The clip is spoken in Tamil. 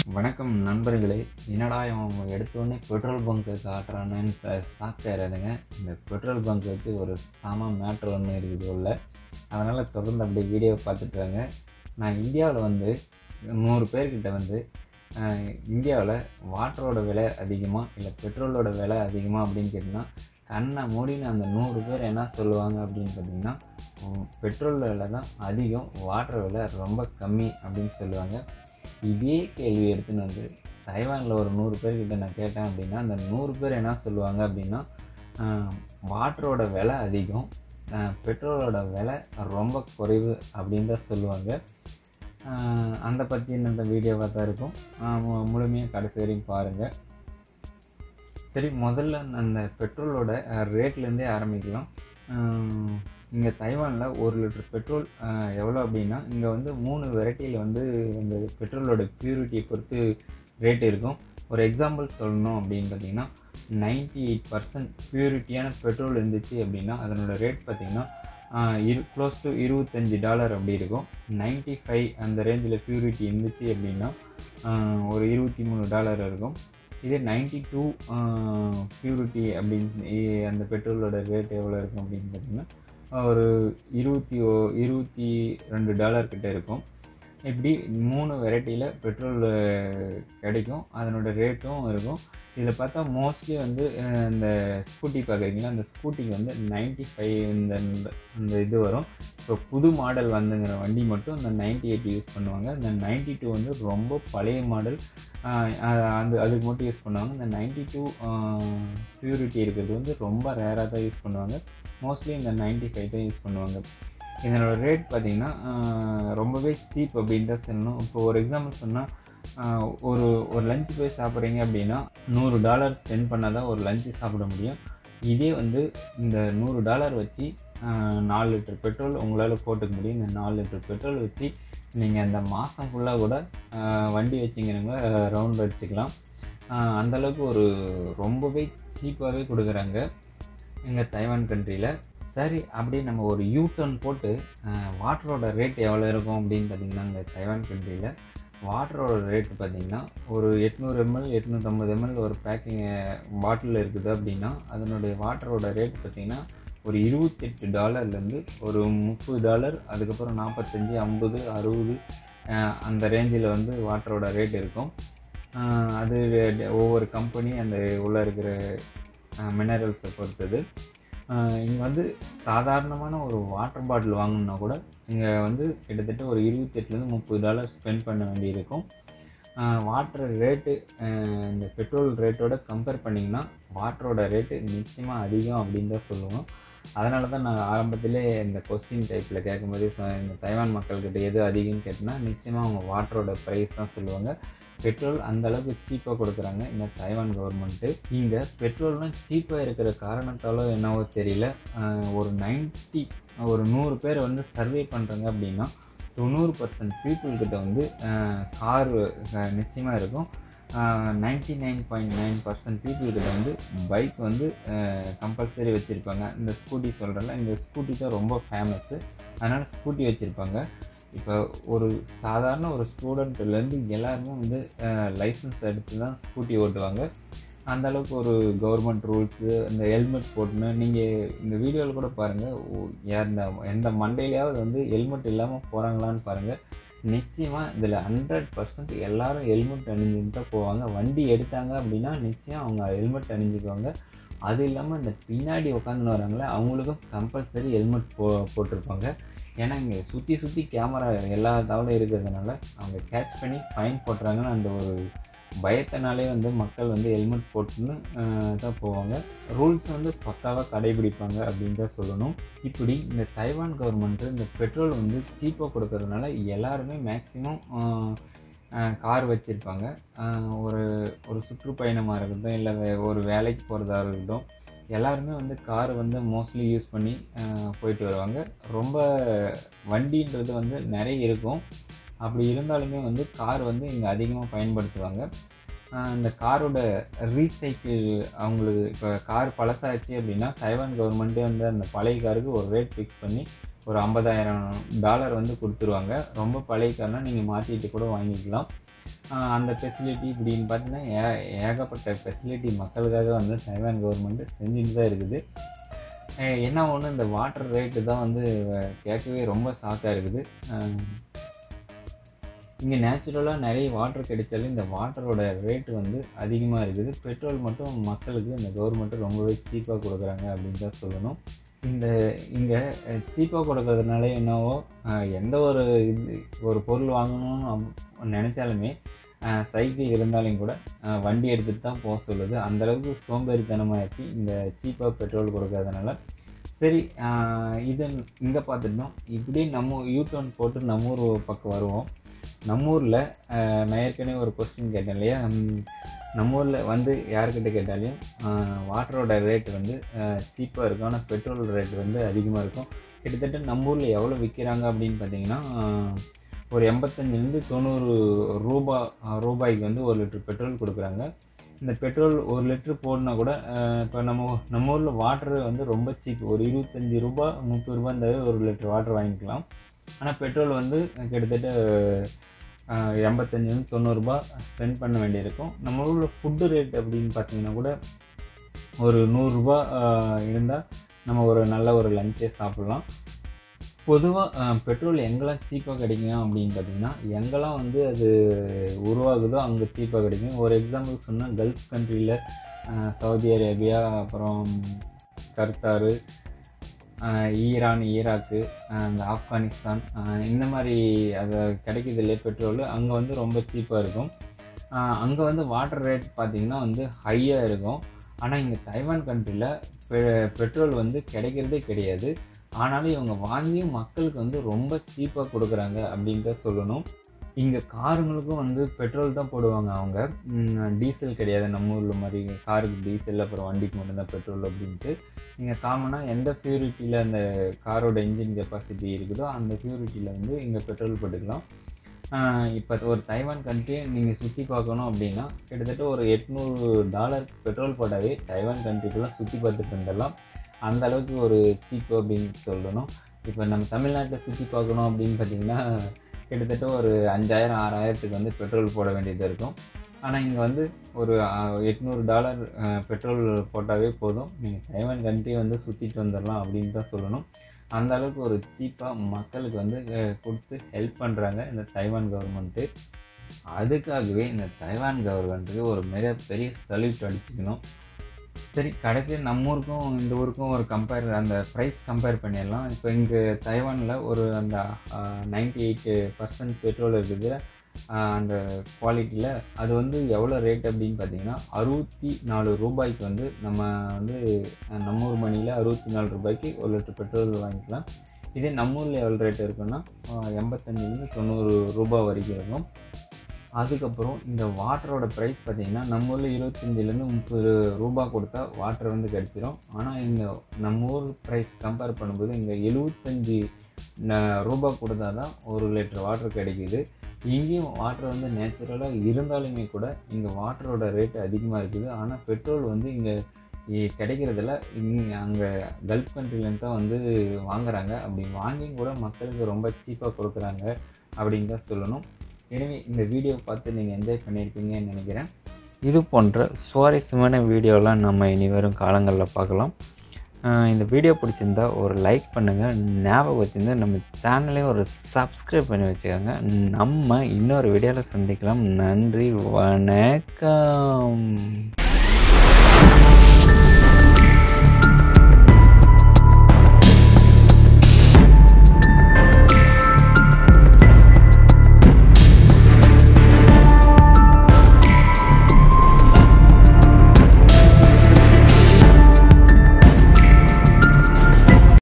வணக்கம் நண்பர்களே என்னடா இவன் எடுத்தோடனே பெட்ரோல் பங்க்கு காட்டுறானேன்னு ஷாக் ஆயிடாதுங்க இந்த பெட்ரோல் பங்க் வச்சு ஒரு சாம மேட்ரு ஒன்று இருக்குது உள்ள அதனால் தொடர்ந்து அப்படியே வீடியோ பார்த்துட்டுறாங்க நான் இந்தியாவில் வந்து நூறு பேர்கிட்ட வந்து இந்தியாவில் வாட்டரோட விலை அதிகமாக இல்லை பெட்ரோலோட விலை அதிகமாக அப்படின்னு கேட்டிங்கன்னா கண்ணை மூடின்னு அந்த நூறு பேர் என்ன சொல்லுவாங்க அப்படின்னு பார்த்தீங்கன்னா பெட்ரோல் விலை தான் அதிகம் வாட்டர் விலை ரொம்ப கம்மி அப்படின்னு சொல்லுவாங்க இதே கேள்வி எடுத்துன்னு வந்து தைவானில் ஒரு நூறு பேர்கிட்ட நான் கேட்டேன் அப்படின்னா அந்த நூறு பேர் என்ன சொல்லுவாங்க அப்படின்னா வாட்டரோட விலை அதிகம் பெட்ரோலோட விலை ரொம்ப குறைவு அப்படின்னு தான் சொல்லுவாங்க அந்த பற்றின இந்த வீடியோவாக தான் இருக்கும் முழுமையாக கடைசி வரையும் பாருங்கள் சரி முதல்ல அந்த பெட்ரோலோட ரேட்லேருந்தே ஆரம்பிக்கலாம் இங்கே தைவானில் ஒரு லிட்டர் பெட்ரோல் எவ்வளோ அப்படின்னா இங்கே வந்து மூணு வெரைட்டியில் வந்து இந்த பெட்ரோலோட பியூரிட்டியை பொறுத்து ரேட் இருக்கும் ஒரு எக்ஸாம்பிள் சொல்லணும் அப்படின்னு பார்த்தீங்கன்னா நைன்டி எயிட் பர்சன்ட் பியூரிட்டியான பெட்ரோல் இருந்துச்சு அப்படின்னா அதனோட ரேட் பார்த்திங்கன்னா இரு க்ளோஸ் டு இருபத்தஞ்சி டாலர் அப்படி இருக்கும் நைன்ட்டி ஃபைவ் அந்த ரேஞ்சில் பியூரிட்டி இருந்துச்சு அப்படின்னா ஒரு இருபத்தி மூணு டாலர் இருக்கும் இதே நைன்ட்டி டூ பியூரிட்டி அப்படின்னு அந்த பெட்ரோலோட ரேட் எவ்வளோ இருக்கும் அப்படின்னு பார்த்தீங்கன்னா ஒரு இருபத்தி ஓ இருபத்தி ரெண்டு டாலர் கிட்டே இருக்கும் இப்படி மூணு வெரைட்டியில் பெட்ரோல் கிடைக்கும் அதனோட ரேட்டும் இருக்கும் இதில் பார்த்தா மோஸ்ட்லி வந்து இந்த ஸ்கூட்டி பார்க்குறீங்களா அந்த ஸ்கூட்டிக்கு வந்து நைன்ட்டி ஃபைவ் இந்த அந்த இது வரும் ஸோ புது மாடல் வந்துங்கிற வண்டி மட்டும் இந்த நைன்ட்டி எயிட் யூஸ் பண்ணுவாங்க இந்த நைன்ட்டி டூ வந்து ரொம்ப பழைய மாடல் அந்த அதுக்கு மட்டும் யூஸ் பண்ணுவாங்க இந்த நைன்ட்டி டூ ப்யூரிட்டி இருக்கிறது வந்து ரொம்ப ரேராக தான் யூஸ் பண்ணுவாங்க மோஸ்ட்லி இந்த நைன்ட்டி ஃபைவ் தான் யூஸ் பண்ணுவாங்க இதனோட ரேட் பார்த்திங்கன்னா ரொம்பவே சீப் அப்படின்னு தான் சொல்லணும் இப்போ ஒரு எக்ஸாம்பிள் சொன்னால் ஒரு ஒரு லஞ்ச் போய் சாப்பிட்றீங்க அப்படின்னா நூறு டாலர் ஸ்பெண்ட் பண்ணால் தான் ஒரு லஞ்சு சாப்பிட முடியும் இதே வந்து இந்த நூறு டாலர் வச்சு நாலு லிட்டர் பெட்ரோல் உங்களால் போட்டுக்க முடியும் இந்த நாலு லிட்டர் பெட்ரோல் வச்சு நீங்கள் அந்த மாதம் ஃபுல்லாக கூட வண்டி வச்சிங்கிறவங்க ரவுண்ட் அடிச்சுக்கலாம் அந்தளவுக்கு ஒரு ரொம்பவே சீப்பாகவே கொடுக்குறாங்க எங்கள் தைவான் கண்ட்ரியில் சரி அப்படியே நம்ம ஒரு யூ டர்ன் போட்டு வாட்டரோட ரேட் எவ்வளோ இருக்கும் அப்படின்னு பார்த்திங்கன்னா இந்த தைவான் கண்ட்ரியில் வாட்டரோட ரேட்டு பார்த்திங்கன்னா ஒரு எட்நூறு எம்எல் எட்நூற்றம்பது எம்எல் ஒரு பேக்கிங் பாட்டில் இருக்குது அப்படின்னா அதனுடைய வாட்டரோட ரேட் பார்த்திங்கன்னா ஒரு இருபத்தெட்டு டாலர்லேருந்து ஒரு முப்பது டாலர் அதுக்கப்புறம் நாற்பத்தஞ்சி ஐம்பது அறுபது அந்த ரேஞ்சில் வந்து வாட்டரோட ரேட் இருக்கும் அது ஒவ்வொரு கம்பெனி அந்த உள்ளே இருக்கிற மினரல்ஸை பொறுத்தது இங்கே வந்து சாதாரணமான ஒரு வாட்டர் பாட்டில் வாங்கணுன்னா கூட இங்கே வந்து கிட்டத்தட்ட ஒரு இருபத்தெட்டுலேருந்து முப்பது டாலர் ஸ்பெண்ட் பண்ண வேண்டியிருக்கும் வாட்டர் ரேட்டு இந்த பெட்ரோல் ரேட்டோட கம்பேர் பண்ணிங்கன்னா வாட்டரோட ரேட்டு நிச்சயமாக அதிகம் அப்படின்னு தான் சொல்லுவோம் அதனால தான் நான் ஆரம்பத்திலே இந்த கொஸ்டின் டைப்பில் கேட்கும்போது இந்த தைவான் மக்கள்கிட்ட எது அதிகம்னு கேட்டோன்னா நிச்சயமாக அவங்க வாட்டரோட ப்ரைஸ் தான் சொல்லுவாங்க பெட்ரோல் அந்த அளவுக்கு சீப்பாக கொடுக்குறாங்க இந்த தைவான் கவர்மெண்ட்டு இங்கே பெட்ரோல்லாம் சீப்பாக இருக்கிற காரணத்தாலோ என்னவோ தெரியல ஒரு நைன்ட்டி ஒரு நூறு பேர் வந்து சர்வே பண்ணுறாங்க அப்படின்னா தொண்ணூறு பர்சன்ட் பீப்புள்கிட்ட வந்து கார் நிச்சயமாக இருக்கும் ninety nine point nine percent பீப்புள்கிட்ட வந்து பைக் வந்து கம்பல்சரி வச்சுருப்பாங்க இந்த ஸ்கூட்டி சொல்கிறல இந்த ஸ்கூட்டி தான் ரொம்ப ஃபேமஸ்ஸு அதனால் ஸ்கூட்டி வச்சுருப்பாங்க இப்போ ஒரு சாதாரண ஒரு ஸ்டூடெண்ட்லேருந்து எல்லாருமே வந்து லைசன்ஸ் எடுத்து தான் ஸ்கூட்டி ஓட்டுவாங்க அந்த அளவுக்கு ஒரு கவர்மெண்ட் ரூல்ஸு இந்த ஹெல்மெட் போட்டுன்னு நீங்கள் இந்த வீடியோவில் கூட பாருங்கள் எந்த எந்த மண்டையிலையாவது வந்து ஹெல்மெட் இல்லாமல் போகிறாங்களான்னு பாருங்கள் நிச்சயமாக இதில் ஹண்ட்ரட் பர்சன்ட் எல்லோரும் ஹெல்மெட் அணிஞ்சுட்டு தான் போவாங்க வண்டி எடுத்தாங்க அப்படின்னா நிச்சயம் அவங்க ஹெல்மெட் அணிஞ்சுக்குவாங்க அது இல்லாமல் இந்த பின்னாடி உட்காந்துன்னு வராங்களே அவங்களுக்கும் கம்பல்சரி ஹெல்மெட் போ போட்டிருப்பாங்க ஏன்னா இங்கே சுற்றி சுற்றி கேமரா எல்லா தவளும் இருக்கிறதுனால அவங்க கேட்ச் பண்ணி ஃபைன் போட்டுறாங்கன்னு அந்த ஒரு பயத்தினாலே வந்து மக்கள் வந்து ஹெல்மெட் போட்டுன்னு தான் போவாங்க ரூல்ஸ் வந்து பக்காவாக கடைபிடிப்பாங்க அப்படின்னு தான் சொல்லணும் இப்படி இந்த தைவான் கவர்மெண்ட்டு இந்த பெட்ரோல் வந்து சீப்பாக கொடுக்கறதுனால எல்லாருமே மேக்ஸிமம் கார் வச்சுருப்பாங்க ஒரு ஒரு சுற்றுப்பயணமாக இருக்கட்டும் இல்லை ஒரு வேலைக்கு போகிறதா இருக்கட்டும் எல்லாருமே வந்து கார் வந்து மோஸ்ட்லி யூஸ் பண்ணி போயிட்டு வருவாங்க ரொம்ப வண்டின்றது வந்து நிறைய இருக்கும் அப்படி இருந்தாலுமே வந்து கார் வந்து இங்கே அதிகமாக பயன்படுத்துவாங்க இந்த காரோட ரீசைக்கிள் அவங்களுக்கு இப்போ கார் பழசாச்சு அப்படின்னா தைவான் கவர்மெண்ட்டே வந்து அந்த பழைய காருக்கு ஒரு ரேட் ஃபிக்ஸ் பண்ணி ஒரு ஐம்பதாயிரம் டாலர் வந்து கொடுத்துருவாங்க ரொம்ப பழைய கார்னால் நீங்கள் மாற்றிட்டு கூட வாங்கிக்கலாம் ஆஹ் அந்த ஃபெசிலிட்டி இப்படின்னு பார்த்தீங்கன்னா ஏ ஏகப்பட்ட ஃபெசிலிட்டி மக்களுக்காக வந்து தைவான் கவர்மெண்ட் செஞ்சுட்டு தான் இருக்குது அஹ் என்ன ஒன்று இந்த வாட்டர் ரேட்டு தான் வந்து அஹ் கேட்கவே ரொம்ப ஷாக்காக இருக்குது இங்கே நேச்சுரலாக நிறைய வாட்டர் கிடைச்சாலும் இந்த வாட்டரோட ரேட்டு வந்து அதிகமாக இருக்குது பெட்ரோல் மட்டும் மக்களுக்கு இந்த கவர்மெண்ட்டு ரொம்பவே சீப்பாக கொடுக்குறாங்க அப்படின்னு தான் சொல்லணும் இந்த இங்கே சீப்பாக கொடுக்கறதுனால என்னவோ அஹ் எந்த ஒரு இது ஒரு பொருள் வாங்கணும்னு நம்ம நினச்சாலுமே சைக்கிள் இருந்தாலும் கூட அஹ் வண்டி எடுத்துகிட்டு தான் போக சொல்லுது அந்தளவுக்கு சோம்பேறித்தனமாகிடுச்சு இந்த சீப்பாக பெட்ரோல் கொடுக்கறதுனால சரி அஹ் இது இங்கே பார்த்துட்டோம் இப்படியே நம்ம யூடர்ன் போட்டு நம்ம ஊர் பக்கம் வருவோம் நம்ம ஊரில் நான் ஏற்கனவே ஒரு கொஸ்டின் கேட்டேன் இல்லையா ம், நம்ம ஊரில் வந்து யாருக்கிட்ட கேட்டாலையும் வாட்டரோட ரேட் வந்து சீப்பாக இருக்கும் ஆனால் பெட்ரோல் ரேட் வந்து அதிகமாக இருக்கும் கிட்டத்தட்ட நம்ம ஊரில் எவ்வளோ விற்கிறாங்க அப்படின்னு பார்த்தீங்கன்னா ஆஹ், ஒரு எண்பத்தஞ்சிலேருந்து தொண்ணூறு ரூபா ஆஹ், ரூபாய்க்கு வந்து ஒரு லிட்டர் பெட்ரோல் கொடுக்குறாங்க இந்த பெட்ரோல் ஒரு லிட்டர் போடனா கூட இப்போ நம்ம நம்ம ஊரில் வாட்டர் வந்து ரொம்ப சீப் ஒரு இருபத்தஞ்சி ரூபா முப்பது ரூபா இருந்தாவே ஒரு லிட்டர் வாட்டர் வாங்கிக்கலாம் ஆனால் பெட்ரோல் வந்து கிட்டத்தட்ட ஆஹ், எண்பத்தஞ்சிலேருந்து தொண்ணூறுரூபா ஸ்பெண்ட் பண்ண வேண்டியிருக்கும் நம்ம ஊரில் ஃபுட்டு ரேட் அப்படின்னு பார்த்தீங்கன்னா கூட ஒரு நூறுரூபா இருந்தால் நம்ம ஒரு நல்ல ஒரு லஞ்சே சாப்பிட்லாம் பொதுவாக பெட்ரோல் எங்கெல்லாம் சீப்பாக கிடைக்கும் அப்படின்னு பார்த்தீங்கன்னா எங்கெல்லாம் வந்து அது உருவாகுதோ அங்கே சீப்பாக கிடைக்கும் ஒரு எக்ஸாம்பிள் சொன்னால் கல்ஃப் கண்ட்ரியில் சவுதி அரேபியா அப்புறம் கர்த்தாரு ஆஹ் ஈரான் ஈராக்கு ஆஹ் இந்த ஆப்கானிஸ்தான் ஆஹ் இந்த மாதிரி அது கிடைக்குது இல்லையா பெட்ரோல் அங்கே வந்து ரொம்ப சீப்பாக இருக்கும் அங்கே வந்து வாட்டர் ரேட் பார்த்திங்கன்னா வந்து ஹையாக இருக்கும் ஆனால் இங்கே தைவான் கண்ட்ரியில் பெ பெட்ரோல் வந்து கிடைக்கிறதே கிடையாது ஆனாலும் இவங்க வாங்கியும் மக்களுக்கு வந்து ரொம்ப சீப்பாக கொடுக்குறாங்க அப்படின்னு தான் சொல்லணும் இங்கே காருங்களுக்கும் வந்து பெட்ரோல் தான் போடுவாங்க அவங்க ம், டீசல் கிடையாது நம்ம ஊரில் மாதிரி காருக்கு டீசல் அப்புறம் வண்டிக்கு மட்டும்தான் பெட்ரோல் அப்படின்ட்டு இங்கே காமனாக எந்த பியூரிட்டியில் அந்த காரோட இன்ஜின் கெப்பாசிட்டி இருக்குதோ அந்த பியூரிட்டியில் வந்து இங்கே பெட்ரோல் போட்டுக்கலாம் இப்போ ஒரு தைவான் கண்ட்ரியை நீங்கள் சுற்றி பார்க்கணும் அப்படின்னா கிட்டத்தட்ட ஒரு எட்நூறு டாலர் பெட்ரோல் போட்டாவே தைவான் கண்ட்ரிக்கெல்லாம் சுற்றி பார்த்துட்டு வந்துடலாம் அந்த அளவுக்கு ஒரு சீப்பு அப்படின்னு சொல்லணும் இப்போ நம்ம தமிழ்நாட்டில் சுற்றி பார்க்கணும் அப்படின்னு பார்த்தீங்கன்னா கிட்டத்தட்ட ஒரு அஞ்சாயிரம் ஆறாயிரத்துக்கு வந்து பெட்ரோல் போட வேண்டியது இருக்கும் ஆனால் இங்கே வந்து ஒரு எட்நூறு டாலர் பெட்ரோல் போட்டாவே போதும் நீங்கள் தைவான் கண்ட்ரியை வந்து சுற்றிட்டு வந்துடலாம் அப்படின்னு தான் சொல்லணும் அந்த அளவுக்கு ஒரு சீப்பாக மக்களுக்கு வந்து அஹ், கொடுத்து ஹெல்ப் பண்ணுறாங்க இந்த தைவான் கவர்மெண்ட்டு அதுக்காகவே இந்த தைவான் கவர்மெண்ட்டுக்கு ஒரு மிகப்பெரிய சல்யூட் அடிச்சுக்கணும் சரி கடைசியாக நம்ம ஊருக்கும் இந்த ஊருக்கும் ஒரு கம்பேர் அந்த ப்ரைஸ் கம்பேர் பண்ணிடலாம் இப்போ இங்கே தைவானில் ஒரு அந்த நைன்டி எயிட் பர்சன்ட் பெட்ரோல் இருக்குது ஆஹ் அந்த குவாலிட்டியில் அது வந்து எவ்வளோ ரேட் அப்படின்னு பார்த்தீங்கன்னா அறுபத்தி நாலு ரூபாய்க்கு வந்து நம்ம வந்து அஹ், நம்ம ஊர் மணியில் அறுபத்தி நாலு ரூபாய்க்கு ஒரு லிட்டர் பெட்ரோல் வாங்கிக்கலாம் இதே நம்ம ஊரில் எவ்வளோ ரேட் இருக்குன்னா ஆஹ், எண்பத்தஞ்சிலேருந்து தொண்ணூறு ரூபாய் வரைக்கும் இருக்கும் அதுக்கப்புறம் இந்த வாட்டரோட ப்ரைஸ் பார்த்தீங்கன்னா நம்ம ஊரில் இருபத்தஞ்சிலேருந்து முப்பது ரூபா கொடுத்தா வாட்டர் வந்து கிடச்சிரும் ஆனால் இங்கே நம்ம ஊர் ப்ரைஸ் கம்பேர் பண்ணும்போது இங்கே எழுபத்தஞ்சி ரூபா கொடுத்தா தான் ஒரு லிட்டர் வாட்டர் கிடைக்குது இங்கேயும் வாட்டர் வந்து நேச்சுரலாக இருந்தாலுமே கூட இங்கே வாட்டரோட ரேட் அதிகமாக இருக்குது ஆனால் பெட்ரோல் வந்து இங்கே கிடைக்கிறதில்ல இங்கே அங்கே கல்ஃப் கண்ட்ரிலேருந்து தான் வந்து வாங்குறாங்க அப்படி வாங்கியும் கூட மக்களுக்கு ரொம்ப சீப்பாக கொடுக்குறாங்க அப்படின்னு தான் சொல்லணும் எனவே இந்த வீடியோ பார்த்து நீங்கள் என்ஜாய் பண்ணியிருப்பீங்கன்னு நினைக்கிறேன் இது போன்ற சுவாரஸ்யமான வீடியோலாம் நம்ம இனி வரும் காலங்களில் பார்க்கலாம் ஆஹ் இந்த வீடியோ பிடிச்சிருந்தா ஒரு லைக் பண்ணுங்கள் ஞாபகம் வச்சுருந்தா நம்ம சேனலையும் ஒரு சப்ஸ்கிரைப் பண்ணி வச்சுக்கோங்க நம்ம இன்னொரு வீடியோவில் சந்திக்கலாம் நன்றி வணக்கம்